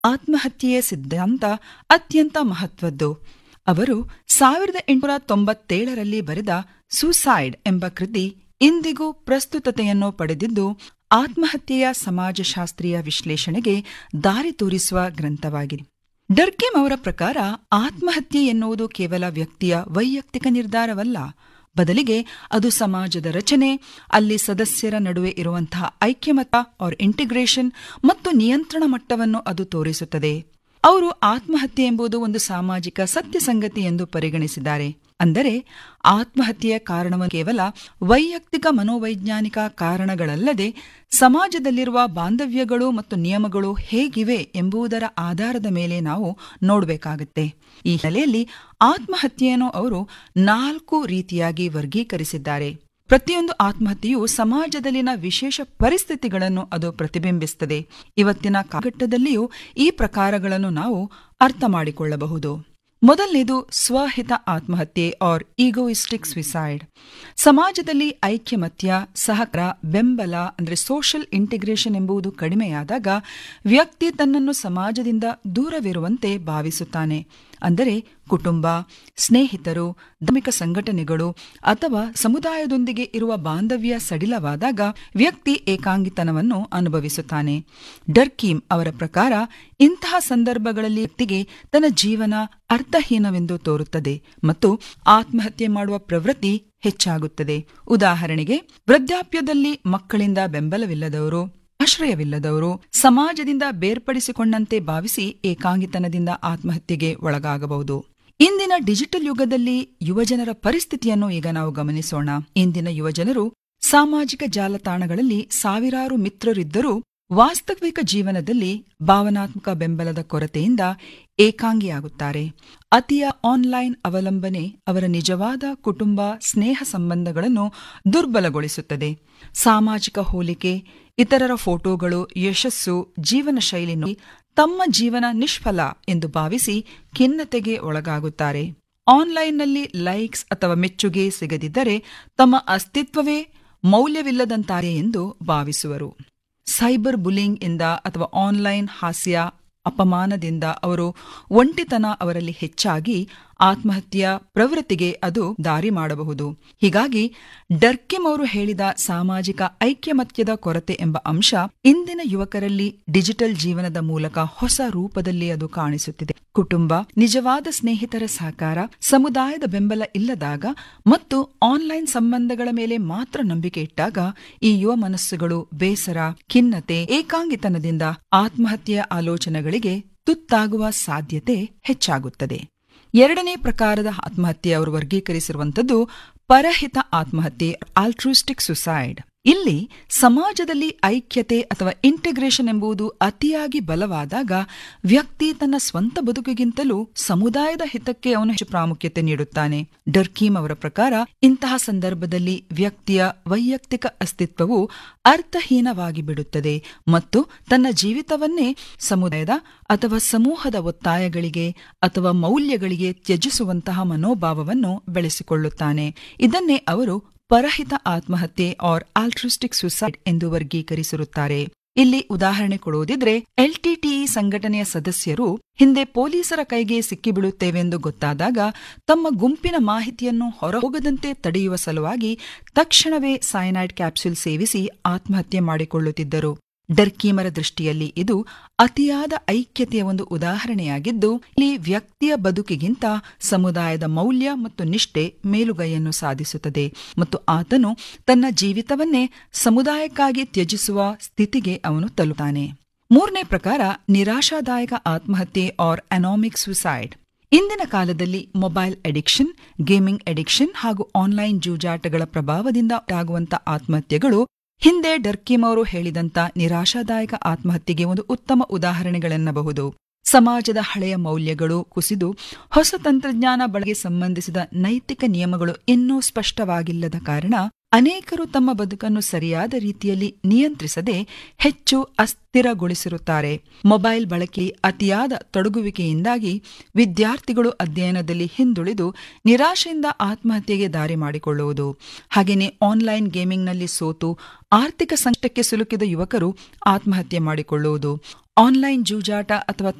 ಆತ್ಮಹತ್ಯೆಯ ಸಿದ್ಧಾಂತ ಅತ್ಯಂತ ಮಹತ್ವದ್ದು ಅವರು ಸಾವಿರದ ಎಂಟುನೂರ ತೊಂಬತ್ತೇಳರಲ್ಲಿ ಬರೆದ ಸೂಸೈಡ್ ಎಂಬ ಕೃತಿ ಇಂದಿಗೂ ಪ್ರಸ್ತುತತೆಯನ್ನು ಪಡೆದಿದ್ದು ಆತ್ಮಹತ್ಯೆಯ ಸಮಾಜಶಾಸ್ತ್ರೀಯ ವಿಶ್ಲೇಷಣೆಗೆ ದಾರಿ ತೋರಿಸುವ ಗ್ರಂಥವಾಗಿದೆ ಡರ್ಕಿಮ್ ಅವರ ಪ್ರಕಾರ ಆತ್ಮಹತ್ಯೆ ಎನ್ನುವುದು ಕೇವಲ ವ್ಯಕ್ತಿಯ ವೈಯಕ್ತಿಕ ನಿರ್ಧಾರವಲ್ಲ ಬದಲಿಗೆ ಅದು ಸಮಾಜದ ರಚನೆ ಅಲ್ಲಿ ಸದಸ್ಯರ ನಡುವೆ ಇರುವಂತಹ ಐಕ್ಯಮತ ಆರ್ ಇಂಟಿಗ್ರೇಷನ್ ಮತ್ತು ನಿಯಂತ್ರಣ ಮಟ್ಟವನ್ನು ಅದು ತೋರಿಸುತ್ತದೆ ಅವರು ಆತ್ಮಹತ್ಯೆ ಎಂಬುದು ಒಂದು ಸಾಮಾಜಿಕ ಸತ್ಯ ಸಂಗತಿ ಎಂದು ಪರಿಗಣಿಸಿದ್ದಾರೆ ಅಂದರೆ ಆತ್ಮಹತ್ಯೆಯ ಕಾರಣವನ್ನು ಕೇವಲ ವೈಯಕ್ತಿಕ ಮನೋವೈಜ್ಞಾನಿಕ ಕಾರಣಗಳಲ್ಲದೆ ಸಮಾಜದಲ್ಲಿರುವ ಬಾಂಧವ್ಯಗಳು ಮತ್ತು ನಿಯಮಗಳು ಹೇಗಿವೆ ಎಂಬುದರ ಆಧಾರದ ಮೇಲೆ ನಾವು ನೋಡಬೇಕಾಗುತ್ತೆ ಈ ಹಿನ್ನೆಲೆಯಲ್ಲಿ ಆತ್ಮಹತ್ಯೆಯನ್ನು ಅವರು ನಾಲ್ಕು ರೀತಿಯಾಗಿ ವರ್ಗೀಕರಿಸಿದ್ದಾರೆ ಪ್ರತಿಯೊಂದು ಆತ್ಮಹತ್ಯೆಯು ಸಮಾಜದಲ್ಲಿನ ವಿಶೇಷ ಪರಿಸ್ಥಿತಿಗಳನ್ನು ಅದು ಪ್ರತಿಬಿಂಬಿಸುತ್ತದೆ ಇವತ್ತಿನ ಕಾಲಘಟ್ಟದಲ್ಲಿಯೂ ಈ ಪ್ರಕಾರಗಳನ್ನು ನಾವು ಅರ್ಥ ಮಾಡಿಕೊಳ್ಳಬಹುದು ಮೊದಲನೇದು ಸ್ವಹಿತ ಆತ್ಮಹತ್ಯೆ ಆರ್ ಈಗೋಯಿಸ್ಟಿಕ್ ಸ್ವಿಸೈಡ್ ಸಮಾಜದಲ್ಲಿ ಐಕ್ಯಮತ್ಯ ಸಹಕಾರ ಬೆಂಬಲ ಅಂದರೆ ಸೋಷಿಯಲ್ ಇಂಟಿಗ್ರೇಷನ್ ಎಂಬುದು ಕಡಿಮೆಯಾದಾಗ ವ್ಯಕ್ತಿ ತನ್ನನ್ನು ಸಮಾಜದಿಂದ ದೂರವಿರುವಂತೆ ಭಾವಿಸುತ್ತಾನೆ ಅಂದರೆ ಕುಟುಂಬ ಸ್ನೇಹಿತರು ಧಾರ್ಮಿಕ ಸಂಘಟನೆಗಳು ಅಥವಾ ಸಮುದಾಯದೊಂದಿಗೆ ಇರುವ ಬಾಂಧವ್ಯ ಸಡಿಲವಾದಾಗ ವ್ಯಕ್ತಿ ಏಕಾಂಗಿತನವನ್ನು ಅನುಭವಿಸುತ್ತಾನೆ ಡರ್ಕೀಮ್ ಅವರ ಪ್ರಕಾರ ಇಂತಹ ಸಂದರ್ಭಗಳಲ್ಲಿ ವ್ಯಕ್ತಿಗೆ ತನ್ನ ಜೀವನ ಅರ್ಥಹೀನವೆಂದು ತೋರುತ್ತದೆ ಮತ್ತು ಆತ್ಮಹತ್ಯೆ ಮಾಡುವ ಪ್ರವೃತ್ತಿ ಹೆಚ್ಚಾಗುತ್ತದೆ ಉದಾಹರಣೆಗೆ ವೃದ್ಧಾಪ್ಯದಲ್ಲಿ ಮಕ್ಕಳಿಂದ ಬೆಂಬಲವಿಲ್ಲದವರು ಆಶ್ರಯವಿಲ್ಲದವರು ಸಮಾಜದಿಂದ ಬೇರ್ಪಡಿಸಿಕೊಂಡಂತೆ ಭಾವಿಸಿ ಏಕಾಂಗಿತನದಿಂದ ಆತ್ಮಹತ್ಯೆಗೆ ಒಳಗಾಗಬಹುದು ಇಂದಿನ ಡಿಜಿಟಲ್ ಯುಗದಲ್ಲಿ ಯುವಜನರ ಪರಿಸ್ಥಿತಿಯನ್ನು ಈಗ ನಾವು ಗಮನಿಸೋಣ ಇಂದಿನ ಯುವಜನರು ಸಾಮಾಜಿಕ ಜಾಲತಾಣಗಳಲ್ಲಿ ಸಾವಿರಾರು ಮಿತ್ರರಿದ್ದರೂ ವಾಸ್ತವಿಕ ಜೀವನದಲ್ಲಿ ಭಾವನಾತ್ಮಕ ಬೆಂಬಲದ ಕೊರತೆಯಿಂದ ಏಕಾಂಗಿಯಾಗುತ್ತಾರೆ ಅತಿಯ ಆನ್ಲೈನ್ ಅವಲಂಬನೆ ಅವರ ನಿಜವಾದ ಕುಟುಂಬ ಸ್ನೇಹ ಸಂಬಂಧಗಳನ್ನು ದುರ್ಬಲಗೊಳಿಸುತ್ತದೆ ಸಾಮಾಜಿಕ ಹೋಲಿಕೆ ಇತರರ ಫೋಟೋಗಳು ಯಶಸ್ಸು ಜೀವನ ಶೈಲಿ ತಮ್ಮ ಜೀವನ ನಿಷ್ಫಲ ಎಂದು ಭಾವಿಸಿ ಖಿನ್ನತೆಗೆ ಒಳಗಾಗುತ್ತಾರೆ ಆನ್ಲೈನ್ನಲ್ಲಿ ಲೈಕ್ಸ್ ಅಥವಾ ಮೆಚ್ಚುಗೆ ಸಿಗದಿದ್ದರೆ ತಮ್ಮ ಅಸ್ತಿತ್ವವೇ ಮೌಲ್ಯವಿಲ್ಲದಂತಾರೆ ಎಂದು ಭಾವಿಸುವರು ಸೈಬರ್ ಬುಲಿಂಗ್ ಇಂದ ಅಥವಾ ಆನ್ಲೈನ್ ಹಾಸ್ಯ ಅಪಮಾನದಿಂದ ಅವರು ಒಂಟಿತನ ಅವರಲ್ಲಿ ಹೆಚ್ಚಾಗಿ ಆತ್ಮಹತ್ಯೆಯ ಪ್ರವೃತ್ತಿಗೆ ಅದು ದಾರಿ ಮಾಡಬಹುದು ಹೀಗಾಗಿ ಡರ್ಕಿಮ್ ಅವರು ಹೇಳಿದ ಸಾಮಾಜಿಕ ಐಕ್ಯಮತ್ಯದ ಕೊರತೆ ಎಂಬ ಅಂಶ ಇಂದಿನ ಯುವಕರಲ್ಲಿ ಡಿಜಿಟಲ್ ಜೀವನದ ಮೂಲಕ ಹೊಸ ರೂಪದಲ್ಲಿ ಅದು ಕಾಣಿಸುತ್ತಿದೆ ಕುಟುಂಬ ನಿಜವಾದ ಸ್ನೇಹಿತರ ಸಹಕಾರ ಸಮುದಾಯದ ಬೆಂಬಲ ಇಲ್ಲದಾಗ ಮತ್ತು ಆನ್ಲೈನ್ ಸಂಬಂಧಗಳ ಮೇಲೆ ಮಾತ್ರ ನಂಬಿಕೆ ಇಟ್ಟಾಗ ಈ ಯುವ ಮನಸ್ಸುಗಳು ಬೇಸರ ಖಿನ್ನತೆ ಏಕಾಂಗಿತನದಿಂದ ಆತ್ಮಹತ್ಯೆಯ ಆಲೋಚನೆಗಳಿಗೆ ತುತ್ತಾಗುವ ಸಾಧ್ಯತೆ ಹೆಚ್ಚಾಗುತ್ತದೆ ಎರಡನೇ ಪ್ರಕಾರದ ಆತ್ಮಹತ್ಯೆ ಅವರು ವರ್ಗೀಕರಿಸಿರುವಂಥದ್ದು ಪರಹಿತ ಆತ್ಮಹತ್ಯೆ ಆಲ್ಟ್ರೂಸ್ಟಿಕ್ ಸುಸೈಡ್ ಇಲ್ಲಿ ಸಮಾಜದಲ್ಲಿ ಐಕ್ಯತೆ ಅಥವಾ ಇಂಟಿಗ್ರೇಷನ್ ಎಂಬುದು ಅತಿಯಾಗಿ ಬಲವಾದಾಗ ವ್ಯಕ್ತಿ ತನ್ನ ಸ್ವಂತ ಬದುಕಿಗಿಂತಲೂ ಸಮುದಾಯದ ಹಿತಕ್ಕೆ ಅವನು ಹೆಚ್ಚು ಪ್ರಾಮುಖ್ಯತೆ ನೀಡುತ್ತಾನೆ ಡರ್ಕೀಮ್ ಅವರ ಪ್ರಕಾರ ಇಂತಹ ಸಂದರ್ಭದಲ್ಲಿ ವ್ಯಕ್ತಿಯ ವೈಯಕ್ತಿಕ ಅಸ್ತಿತ್ವವು ಅರ್ಥಹೀನವಾಗಿ ಬಿಡುತ್ತದೆ ಮತ್ತು ತನ್ನ ಜೀವಿತವನ್ನೇ ಸಮುದಾಯದ ಅಥವಾ ಸಮೂಹದ ಒತ್ತಾಯಗಳಿಗೆ ಅಥವಾ ಮೌಲ್ಯಗಳಿಗೆ ತ್ಯಜಿಸುವಂತಹ ಮನೋಭಾವವನ್ನು ಬೆಳೆಸಿಕೊಳ್ಳುತ್ತಾನೆ ಇದನ್ನೇ ಅವರು ಪರಹಿತ ಆತ್ಮಹತ್ಯೆ ಆರ್ ಆಲ್ಟ್ರಿಸ್ಟಿಕ್ ಸುಸೈಡ್ ಎಂದು ವರ್ಗೀಕರಿಸಿರುತ್ತಾರೆ ಇಲ್ಲಿ ಉದಾಹರಣೆ ಕೊಡುವುದಿದ್ರೆ ಎಲ್ಟಿಟಿಇ ಸಂಘಟನೆಯ ಸದಸ್ಯರು ಹಿಂದೆ ಪೊಲೀಸರ ಕೈಗೆ ಸಿಕ್ಕಿಬೀಳುತ್ತೇವೆಂದು ಗೊತ್ತಾದಾಗ ತಮ್ಮ ಗುಂಪಿನ ಮಾಹಿತಿಯನ್ನು ಹೊರಹೋಗದಂತೆ ತಡೆಯುವ ಸಲುವಾಗಿ ತಕ್ಷಣವೇ ಸೈನೈಡ್ ಕ್ಯಾಪ್ಸೂಲ್ ಸೇವಿಸಿ ಆತ್ಮಹತ್ಯೆ ಮಾಡಿಕೊಳ್ಳುತ್ತಿದ್ದರು ಡರ್ಕೀಮರ ದೃಷ್ಟಿಯಲ್ಲಿ ಇದು ಅತಿಯಾದ ಐಕ್ಯತೆಯ ಒಂದು ಉದಾಹರಣೆಯಾಗಿದ್ದು ಇಲ್ಲಿ ವ್ಯಕ್ತಿಯ ಬದುಕಿಗಿಂತ ಸಮುದಾಯದ ಮೌಲ್ಯ ಮತ್ತು ನಿಷ್ಠೆ ಮೇಲುಗೈಯನ್ನು ಸಾಧಿಸುತ್ತದೆ ಮತ್ತು ಆತನು ತನ್ನ ಜೀವಿತವನ್ನೇ ಸಮುದಾಯಕ್ಕಾಗಿ ತ್ಯಜಿಸುವ ಸ್ಥಿತಿಗೆ ಅವನು ತಲುಪುತ್ತಾನೆ ಮೂರನೇ ಪ್ರಕಾರ ನಿರಾಶಾದಾಯಕ ಆತ್ಮಹತ್ಯೆ ಆರ್ ಅನಾಮಿಕ್ ಸುಸೈಡ್ ಇಂದಿನ ಕಾಲದಲ್ಲಿ ಮೊಬೈಲ್ ಅಡಿಕ್ಷನ್ ಗೇಮಿಂಗ್ ಅಡಿಕ್ಷನ್ ಹಾಗೂ ಆನ್ಲೈನ್ ಜೂಜಾಟಗಳ ಪ್ರಭಾವದಿಂದ ಉಂಟಾಗುವಂತ ಆತ್ಮಹತ್ಯೆಗಳು ಹಿಂದೆ ಡರ್ಕಿಮ್ ಅವರು ಹೇಳಿದಂತ ನಿರಾಶಾದಾಯಕ ಆತ್ಮಹತ್ಯೆಗೆ ಒಂದು ಉತ್ತಮ ಉದಾಹರಣೆಗಳೆನ್ನಬಹುದು ಸಮಾಜದ ಹಳೆಯ ಮೌಲ್ಯಗಳು ಕುಸಿದು ಹೊಸ ತಂತ್ರಜ್ಞಾನ ಬಳಕೆ ಸಂಬಂಧಿಸಿದ ನೈತಿಕ ನಿಯಮಗಳು ಇನ್ನೂ ಸ್ಪಷ್ಟವಾಗಿಲ್ಲದ ಕಾರಣ ಅನೇಕರು ತಮ್ಮ ಬದುಕನ್ನು ಸರಿಯಾದ ರೀತಿಯಲ್ಲಿ ನಿಯಂತ್ರಿಸದೆ ಹೆಚ್ಚು ಅಸ್ಥಿರಗೊಳಿಸಿರುತ್ತಾರೆ ಮೊಬೈಲ್ ಬಳಕೆ ಅತಿಯಾದ ತೊಡಗುವಿಕೆಯಿಂದಾಗಿ ವಿದ್ಯಾರ್ಥಿಗಳು ಅಧ್ಯಯನದಲ್ಲಿ ಹಿಂದುಳಿದು ನಿರಾಶೆಯಿಂದ ಆತ್ಮಹತ್ಯೆಗೆ ದಾರಿ ಮಾಡಿಕೊಳ್ಳುವುದು ಹಾಗೆಯೇ ಆನ್ಲೈನ್ ಗೇಮಿಂಗ್ನಲ್ಲಿ ಸೋತು ಆರ್ಥಿಕ ಸಂಕಟಕ್ಕೆ ಸಿಲುಕಿದ ಯುವಕರು ಆತ್ಮಹತ್ಯೆ ಮಾಡಿಕೊಳ್ಳುವುದು ಆನ್ಲೈನ್ ಜೂಜಾಟ ಅಥವಾ